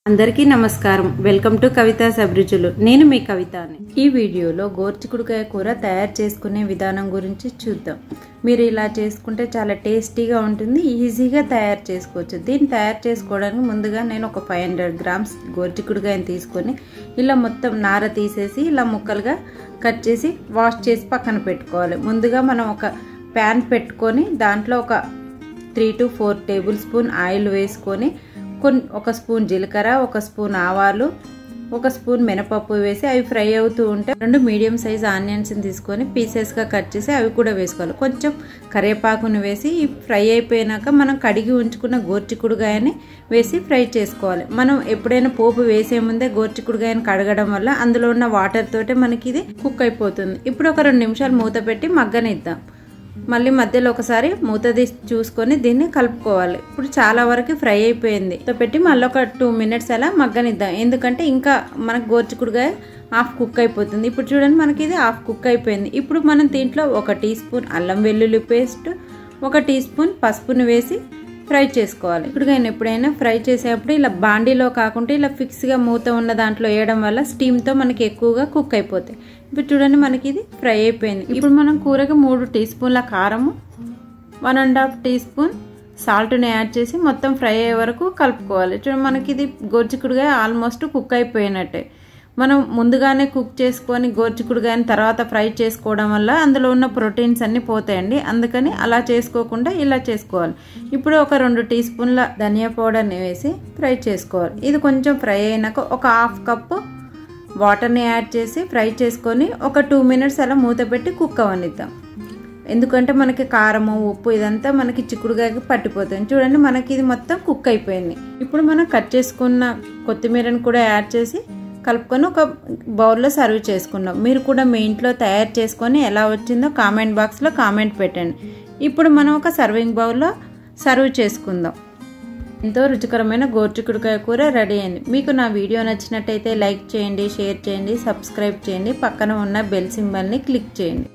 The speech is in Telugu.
అందరికీ నమస్కారం వెల్కమ్ టు కవిత సబ్రుచులు నేను మీ కవితని ఈ వీడియోలో గోర్చికుడుకాయ కూర తయారు చేసుకునే విధానం గురించి చూద్దాం మీరు ఇలా చేసుకుంటే చాలా టేస్టీగా ఉంటుంది ఈజీగా తయారు చేసుకోవచ్చు దీన్ని తయారు చేసుకోవడానికి ముందుగా నేను ఒక ఫైవ్ హండ్రెడ్ గ్రామ్స్ గోర్చికుడుకాయని తీసుకొని ఇలా మొత్తం నార తీసేసి ఇలా ముక్కలుగా కట్ చేసి వాష్ చేసి పక్కన పెట్టుకోవాలి ముందుగా మనం ఒక ప్యాన్ పెట్టుకొని దాంట్లో ఒక three two four tablespoon oil వేసుకొని కొన్ని ఒక స్పూన్ జీలకర్ర ఒక స్పూన్ ఆవాలు ఒక స్పూన్ మినపప్పు వేసి అవి ఫ్రై అవుతూ ఉంటే రెండు మీడియం సైజ్ ఆనియన్స్ని తీసుకొని పీసెస్గా కట్ చేసి అవి కూడా వేసుకోవాలి కొంచెం కరివేపాకుని వేసి ఫ్రై అయిపోయినాక మనం కడిగి ఉంచుకున్న గోర్చికుడుగాయని వేసి ఫ్రై చేసుకోవాలి మనం ఎప్పుడైనా పోపు వేసే ముందే గోర్చికుడుగాయని కడగడం వల్ల అందులో ఉన్న వాటర్ తోటే మనకి ఇది కుక్ అయిపోతుంది ఇప్పుడు ఒక రెండు నిమిషాలు మూత పెట్టి మగ్గనిద్దాం మళ్ళీ మధ్యలో ఒకసారి మూత తీసి చూసుకొని దీన్ని కలుపుకోవాలి ఇప్పుడు చాలా వరకు ఫ్రై అయిపోయింది పెట్టి మళ్ళీ ఒక టూ మినిట్స్ అలా మగ్గనిద్దాం ఎందుకంటే ఇంకా మనకు గోర్చికుడుగా హాఫ్ కుక్ అయిపోతుంది ఇప్పుడు చూడండి మనకి ఇది హాఫ్ కుక్ అయిపోయింది ఇప్పుడు మనం దీంట్లో ఒక టీ స్పూన్ అల్లం వెల్లుల్లి పేస్ట్ ఒక టీ స్పూన్ పసుపుని వేసి ఫ్రై చేసుకోవాలి ఇప్పుడు నేను ఎప్పుడైనా ఫ్రై చేసేటప్పుడు ఇలా బాండీలో కాకుండా ఇలా ఫిక్స్గా మూత ఉన్న దాంట్లో వేయడం వల్ల స్టీమ్తో మనకి ఎక్కువగా కుక్ అయిపోతాయి ఇప్పుడు చూడండి మనకి ఇది ఫ్రై అయిపోయింది ఇప్పుడు మనం కూరకి మూడు టీ స్పూన్ల కారము one and half teaspoon సాల్ట్ని యాడ్ చేసి మొత్తం ఫ్రై అయ్యే వరకు కలుపుకోవాలి చూడండి మనకి ఇది గోర్చికుడుగా ఆల్మోస్ట్ కుక్ అయిపోయినట్టే మనం ముందుగానే కుక్ చేసుకొని గోర్చికుడుగాని తర్వాత ఫ్రై చేసుకోవడం వల్ల అందులో ఉన్న ప్రోటీన్స్ అన్నీ పోతాయండి అందుకని అలా చేసుకోకుండా ఇలా చేసుకోవాలి ఇప్పుడు ఒక రెండు టీ స్పూన్ల ధనియా పౌడర్ని వేసి ఫ్రై చేసుకోవాలి ఇది కొంచెం ఫ్రై అయినాక ఒక హాఫ్ కప్పు వాటర్ని యాడ్ చేసి ఫ్రై చేసుకొని ఒక టూ మినిట్స్ అలా మూత పెట్టి కుక్ అవనిద్దాం ఎందుకంటే మనకి కారము ఉప్పు ఇదంతా మనకి చిక్కుడుగాకి పట్టిపోతుంది చూడండి మనకి ఇది మొత్తం కుక్ అయిపోయింది ఇప్పుడు మనం కట్ చేసుకున్న కొత్తిమీరని కూడా యాడ్ చేసి కలుపుకొని ఒక బౌల్లో సర్వ్ చేసుకున్నాం మీరు కూడా మీ ఇంట్లో తయారు చేసుకొని ఎలా వచ్చిందో కామెంట్ బాక్స్లో కామెంట్ పెట్టండి ఇప్పుడు మనం ఒక సర్వింగ్ బౌల్లో సర్వ్ చేసుకుందాం ఎంతో రుచికరమైన గోర్చికుడుకాయ కూర రెడీ అయింది మీకు నా వీడియో నచ్చినట్టయితే లైక్ చేయండి షేర్ చేయండి సబ్స్క్రైబ్ చేయండి పక్కన ఉన్న బెల్ సింబల్ని క్లిక్ చేయండి